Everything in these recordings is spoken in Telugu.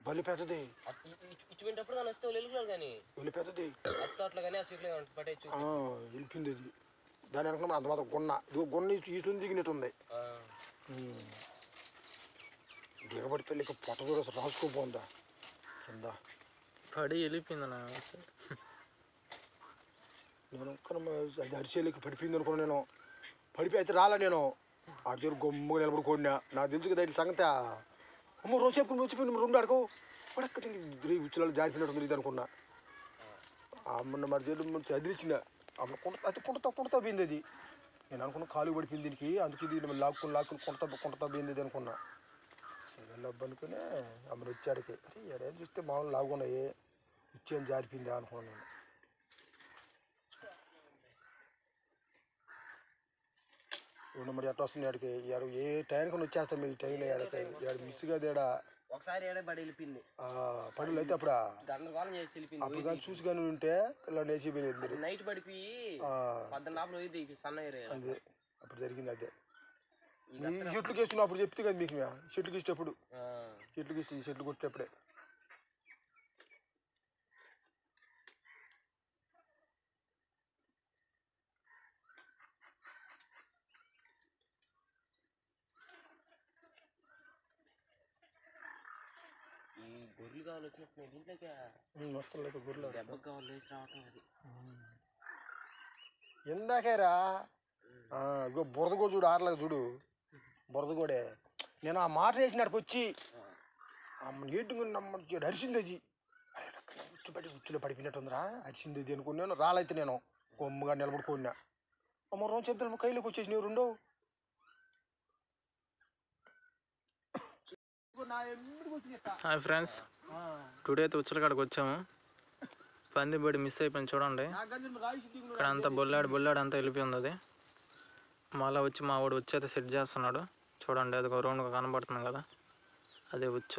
బలి పెద్దది ఇచ్చిపోయినప్పుడు కానీ వస్తే వెళ్ళుకున్నారు కానీ బలి పెద్దది అత్త అట్లా కానీ ఆ సీట్లో పట్టేచ్చు ఆ, వెళ్ళిపోయింది అది దాని వెనక అంత మాత్రం గున్న ఇదిగో గున్న ఈసులు దిగినట్టుంది ఉమ్. దిగబడి పెళ్ళికి పొట్ట చూడ రాసుకోపోందా కింద పడి వెళ్ళిపోయింది నా నేను ఒక్కన అది అరిసేలకి పడిపోయింది అనుకున్నా నేను పడిపోయి అయితే రాలే నేను ఆ చేరు గొమ్మగా నిలబడుకోండి నాకు తెలుసు కదా ఇట్లా సంగతి అమ్మ రోజు చెప్పు రోజు చెప్పి రెండు అడగవు పడక్క తిరిగి ఉచ్చులలో జారిపోయినట్టు ఇది అనుకున్నా ఆ మొన్న మరి చేరు చదివించిన అమ్మ కుంట అది కుంటతో కుంటతో పోయింది అది నేను అనుకున్నా కాలు పడిపోయింది దీనికి అందుకే ఇది లాక్కుని లాక్కుని కుంటతో కుంటతో పోయింది ఇది అనుకున్నా సరే అబ్బా అనుకునే అమ్మని వచ్చాడికి అరే ఏడేం చూస్తే మామూలు లాగున్నాయి ఇచ్చేం జారిపోయింది అనుకున్నాను నేను ఇప్పుడు మరి ఎట్లా వస్తుంది ఆడికి ఆడు ఏ టైంకి వచ్చేస్తాం మీ టైంలో ఆడికి ఆడు మిస్ కాదు ఆడ ఒకసారి ఏడే పడి వెళ్ళిపోయింది పడులు అయితే అప్పుడు గందరగోళం చేసి వెళ్ళిపోయింది అప్పుడు కానీ చూసి కానీ ఉంటే ఇలా లేచిపోయింది మీరు నైట్ పడిపోయి ఆ, పద్దెనిమిది ఆపులు పోయింది సన్న ఏరియా అదే అప్పుడు జరిగింది అదే ఈ చెట్లుకి వేస్తున్నా అప్పుడు చెప్తే కదా మీకు మేము చెట్లుకి ఇచ్చేటప్పుడు చెట్లుకి ఇస్తే ఈ చెట్లు కొట్టేటప్పుడే ఈ గొర్రెలు కావాలి వచ్చినప్పుడు దీంట్లోకి వస్తుంది గుర్రెలు దెబ్బకి కావాలి లేచి రావటం అది ఇందాకేరా ఆ, ఇగో బురద కూడా చూడు ఆరలాగా చూడు బురద కూడా నేను ఆ మాట వేసినాడికి వచ్చి అమ్మ నీటుగా నమ్మ అరిసింది అది అరే, రక్కన ఉచ్చు పడి ఉచ్చులో పడిపోయినట్టుందిరా అరిసింది అది అనుకున్నాను రాలైతే నేను కొమ్మగా నిలబడుకున్నా అమ్మ రోజు చెప్తాను కైలోకి వచ్చేసి నువ్వు రెండో హాయ్ ఫ్రెండ్స్ టుడే అయితే ఉచ్చల కాడికి వచ్చాము పంది బడి మిస్ అయిపోయింది చూడండి ఇక్కడ అంతా బొల్లాడు బొల్లాడు అంతా వెళ్ళిపోయింది అది మళ్ళీ వచ్చి మా వాడు వచ్చి అయితే సెట్ చేస్తున్నాడు చూడండి అది ఒక రౌండ్గా కనబడుతుంది కదా అదే వచ్చు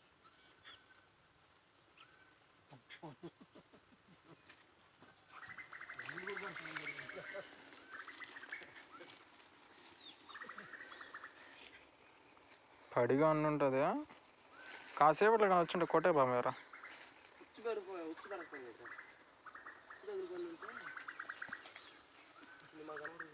పడిగా ఉండుంటుంది కాసేపట్లో కానీ వచ్చింటే కొట్టే బా మీరు ఉచ్చు పడిపోయి ఉచ్చు పడకపోయింది ఉచ్చు తగులుకొని ఉంటే అసలు మాకు కనబడి